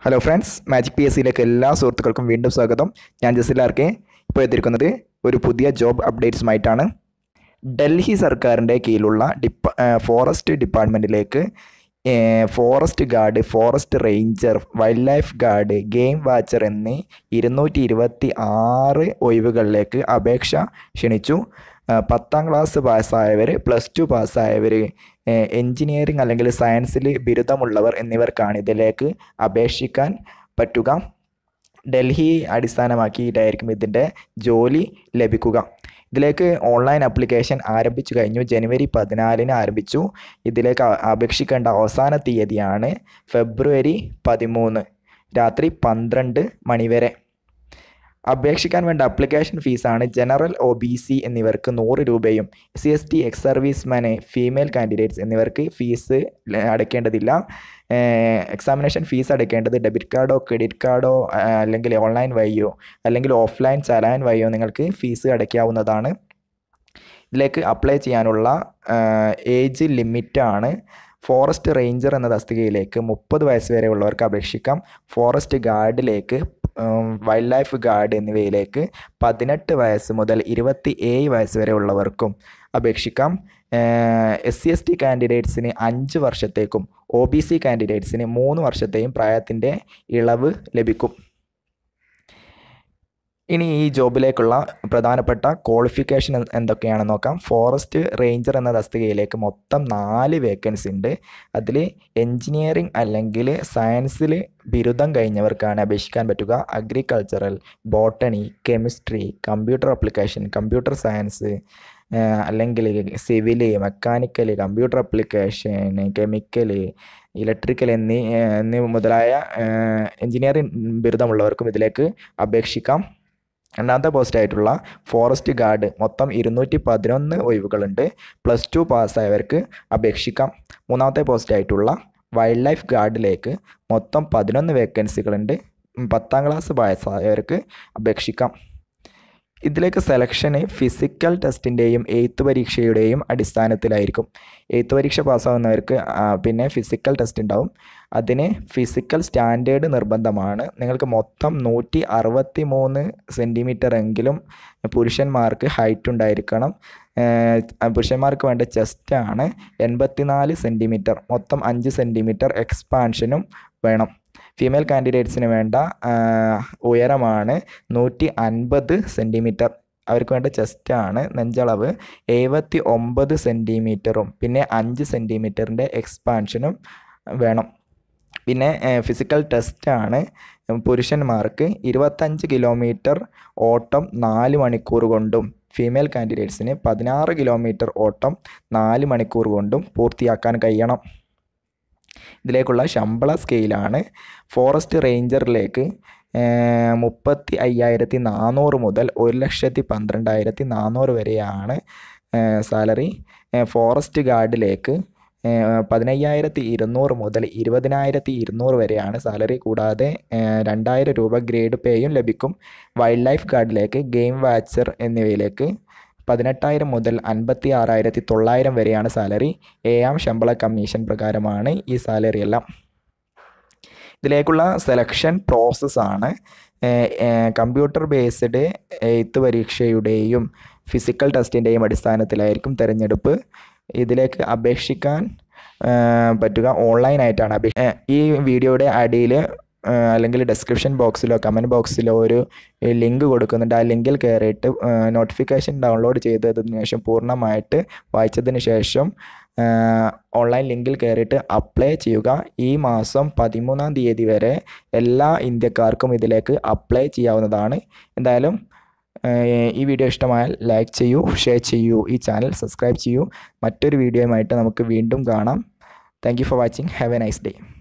hello friends magic P എസ് സിയിലേക്ക് എല്ലാ സുഹൃത്തുക്കൾക്കും വീണ്ടും സ്വാഗതം ഞാൻ ജസിലാർക്കെ ഇപ്പോൾ എത്തിയിരിക്കുന്നത് ഒരു പുതിയ ജോബ് അപ്ഡേറ്റ്സുമായിട്ടാണ് ഡൽഹി സർക്കാരിൻ്റെ കീഴിലുള്ള ഡിപ്പ ഫോറസ്റ്റ് ഡിപ്പാർട്ട്മെൻറ്റിലേക്ക് forest guard forest ranger wildlife guard game watcher എന്നീ ഇരുന്നൂറ്റി ഇരുപത്തി ആറ് ഒഴിവുകളിലേക്ക് അപേക്ഷ ക്ഷണിച്ചു ആ, പത്താം ക്ലാസ് പാസ്സായവർ പ്ലസ് ടു പാസ്സായവർ എൻജിനീയറിംഗ് അല്ലെങ്കിൽ സയൻസിൽ ബിരുദമുള്ളവർ എന്നിവർക്കാണ് ഇതിലേക്ക് അപേക്ഷിക്കാൻ പറ്റുക ഡൽഹി അടിസ്ഥാനമാക്കിയിട്ടായിരിക്കും ഇതിൻ്റെ ജോലി ലഭിക്കുക ഇതിലേക്ക് ഓൺലൈൻ ആപ്ലിക്കേഷൻ ആരംഭിച്ചു കഴിഞ്ഞു ജനുവരി പതിനാലിന് ആരംഭിച്ചു ഇതിലേക്ക് അ- അപേക്ഷിക്കേണ്ട അവസാന തീയതിയാണ് ഫെബ്രുവരി പതിമൂന്ന് രാത്രി പന്ത്രണ്ട് മണിവരെ അപേക്ഷിക്കാൻ വേണ്ട അപ്ലിക്കേഷൻ ഫീസാണ് ജനറൽ ഒ ബി സി എന്നിവർക്ക് നൂറ് രൂപയും S C S T ex സർവീസ്മാന് ഫീമെയിൽ കാൻഡിഡേറ്റ്സ് എന്നിവർക്ക് ഫീസ് ല- അടയ്ക്കേണ്ടതില്ല എക്സാമിനേഷൻ ഫീസ് അടയ്ക്കേണ്ടത് ഡെബിറ്റ് കാർഡോ ക്രെഡിറ്റ് കാർഡോ അല്ലെങ്കിൽ ഓൺലൈൻ വഴിയോ അല്ലെങ്കിൽ ഓഫ്ലൈൻ ചലാൻ വഴിയോ നിങ്ങൾക്ക് ഫീസ് അടയ്ക്കാവുന്നതാണ് ഇതിലേക്ക് അപ്ലൈ ചെയ്യാനുള്ള ഏജ് ലിമിറ്റാണ് ഫോറസ്റ്റ് റേഞ്ചർ എന്ന തസ്തികയിലേക്ക് മുപ്പത് വയസ്സ് വരെ ഉള്ളവർക്ക് അപേക്ഷിക്കാം ഫോറസ്റ്റ് ഗാർഡിലേക്ക് വൈൽഡ് ലൈഫ് ഗാർഡ് എന്നിവയിലേക്ക് പതിനെട്ട് വയസ്സ് മുതൽ ഇരുപത്തി ഏഴ് വയസ്സ് വരെ ഉള്ളവർക്കും അപേക്ഷിക്കാം എസ് സി എസ് ടി കാൻഡിഡേറ്റ്സിന് അഞ്ച് വർഷത്തേക്കും ഒ ബി സി കാൻഡിഡേറ്റ്സിന് മൂന്ന് വർഷത്തെയും പ്രായത്തിൻ്റെ ഇളവ് ലഭിക്കും ഇനി ഈ ജോബിലേക്കുള്ള പ്രധാനപ്പെട്ട ക്വാളിഫിക്കേഷൻ എന്ത് എന്തൊക്കെയാണെന്ന് നോക്കാം ഫോറസ്റ്റ് റേഞ്ചർ എന്ന തസ്തികയിലേക്ക് മൊത്തം നാല് വേക്കൻസി ഉണ്ട് അതിൽ എൻജിനീയറിംഗ് അല്ലെങ്കിൽ സയൻസിൽ ബിരുദം കഴിഞ്ഞവർക്കാണ് അപേക്ഷിക്കാൻ പറ്റുക agricultural botany chemistry computer application computer science അല്ലെങ്കിൽ civil mechanical computer application chemical electrical എന്നീ ഏഹ്, എന്നീ മുതലായ എൻജിനീയറിംഗ് ബിരുദമുള്ളവർക്കും ഇതിലേക്ക് അപേക്ഷിക്കാം രണ്ടാമത്തെ പോസ്റ്റായിട്ടുള്ള ഫോറസ്റ്റ് ഗാർഡ് മൊത്തം ഇരുന്നൂറ്റി പതിനൊന്ന് ഒഴിവുകളുണ്ട് പ്ലസ് ടു പാസ്സായവർക്ക് അപേക്ഷിക്കാം മൂന്നാമത്തെ പോസ്റ്റായിട്ടുള്ള വൈൽഡ് ലൈഫ് ഗാർഡിലേക്ക് മൊത്തം പതിനൊന്ന് വേക്കൻസികളുണ്ട് ഉം, പത്താം ക്ലാസ് പാസ്സായവർക്ക് അപേക്ഷിക്കാം ഇതിലേക്ക് സെലക്ഷന് ഫിസിക്കൽ ടെസ്റ്റിൻ്റെയും എയ്ത്ത് പരീക്ഷയുടെയും അടിസ്ഥാനത്തിലായിരിക്കും എയ്ത്ത് പരീക്ഷ പാസ്സാവുന്നവർക്ക് ആ, പിന്നെ ഫിസിക്കൽ ടെസ്റ്റ് ഉണ്ടാവും അതിന് ഫിസിക്കൽ സ്റ്റാൻഡേർഡ് നിർബന്ധമാണ് നിങ്ങൾക്ക് മൊത്തം നൂറ്റി അറുപത്തി മൂന്ന് സെൻറ്റിമീറ്റർ എങ്കിലും പുരുഷന്മാർക്ക് ഹൈറ്റ് ഉണ്ടായിരിക്കണം ഏഹ് പുരുഷന്മാർക്ക് വേണ്ട ചെസ്റ്റാണ് എൺപത്തിനാല് സെൻറ്റിമീറ്റർ മൊത്തം അഞ്ച് സെൻറ്റിമീറ്റർ എക്സ്പാൻഷനും വേണം ഫീമെയിൽ കാൻഡിഡേറ്റ്സിന് വേണ്ട ആഹ്, ഉയരമാണ് നൂറ്റി അൻപത് സെൻറ്റിമീറ്റർ അവർക്ക് വേണ്ട ചെസ്റ്റാണ് നെഞ്ചളവ് എഴുപത്തി ഒമ്പത് സെൻറ്റിമീറ്ററും പിന്നെ അഞ്ച് സെൻറ്റിമീറ്ററിൻ്റെ എക്സ്പാൻഷനും വേണം പിന്നെ ഫിസിക്കൽ ടെസ്റ്റാണ് പുരുഷന്മാർക്ക് ഇരുപത്തഞ്ച് കിലോമീറ്റർ ഓട്ടം നാല് മണിക്കൂർ കൊണ്ടും ഫീമെയിൽ കാൻഡിഡേറ്റ്സിന് പതിനാറ് കിലോമീറ്റർ ഓട്ടം നാല് മണിക്കൂർ കൊണ്ടും പൂർത്തിയാക്കാൻ കഴിയണം ഇതിലേക്കുള്ള ശമ്പള സ്കെയിലാണ് ഫോറസ്റ്റ് റേഞ്ചറിലേക്ക് മുപ്പത്തി അയ്യായിരത്തി നാനൂറ് മുതൽ ഒരു ലക്ഷത്തി പന്ത്രണ്ടായിരത്തി നാനൂറ് വരെയാണ് സാലറി ഫോറസ്റ്റ് ഗാർഡിലേക്ക് ഏഹ് പതിനയ്യായിരത്തി ഇരുന്നൂറ് മുതൽ ഇരുപതിനായിരത്തി ഇരുന്നൂറ് വരെയാണ് സാലറി കൂടാതെ ഏഹ് രണ്ടായിരം രൂപ ഗ്രേഡ് പേയും ലഭിക്കും വൈൽഡ് ലൈഫ് ഗാർഡിലേക്ക് ഗെയിം വാച്ചർ എന്നിവയിലേക്ക് പതിനെട്ടായിരം മുതൽ അൻപത്തി ആറായിരത്തി തൊള്ളായിരം വരെയാണ് സാലറി ഏഴാം ശമ്പള കമ്മീഷൻ പ്രകാരമാണ് ഈ സാലറി എല്ലാം ഇതിലേക്കുള്ള സെലക്ഷൻ പ്രോസസ്സാണ് കമ്പ്യൂട്ടർ ബേസ്ഡ് എയ്ത്ത് പരീക്ഷയുടെയും ഫിസിക്കൽ ടെസ്റ്റിൻ്റെയും അടിസ്ഥാനത്തിലായിരിക്കും തിരഞ്ഞെടുപ്പ് ഇതിലേക്ക് അപേക്ഷിക്കാൻ ആ, പറ്റുക ഓൺലൈനായിട്ടാണ് അപേക്ഷ ഏ, ഈ വീഡിയോയുടെ അടിയിൽ അല്ലെങ്കിൽ ഡിസ്ക്രിപ്ഷൻ ബോക്സിലോ കമൻറ്റ് ബോക്സിലോ ഒരു ലിങ്ക് കൊടുക്കുന്നുണ്ട് ആ ലിങ്കിൽ കയറിയിട്ട് നോട്ടിഫിക്കേഷൻ ഡൗൺലോഡ് ചെയ്തതിന് ശേഷം പൂർണ്ണമായിട്ട് വായിച്ചതിന് ശേഷം ഓൺലൈൻ ലിങ്കിൽ കയറിയിട്ട് അപ്ലൈ ചെയ്യുക ഈ മാസം പതിമൂന്നാം തീയതി വരെ എല്ലാ ഇന്ത്യക്കാർക്കും ഇതിലേക്ക് അപ്ലൈ ചെയ്യാവുന്നതാണ് എന്തായാലും ഏഹ് ഈ വീഡിയോ ഇഷ്ടമായാൽ ലൈക്ക് ചെയ്യൂ ഷെയർ ചെയ്യൂ ഈ ചാനൽ സബ്സ്ക്രൈബ് ചെയ്യൂ മറ്റൊരു വീഡിയോയുമായിട്ട് നമുക്ക് വീണ്ടും കാണാം thank you for watching have a nice day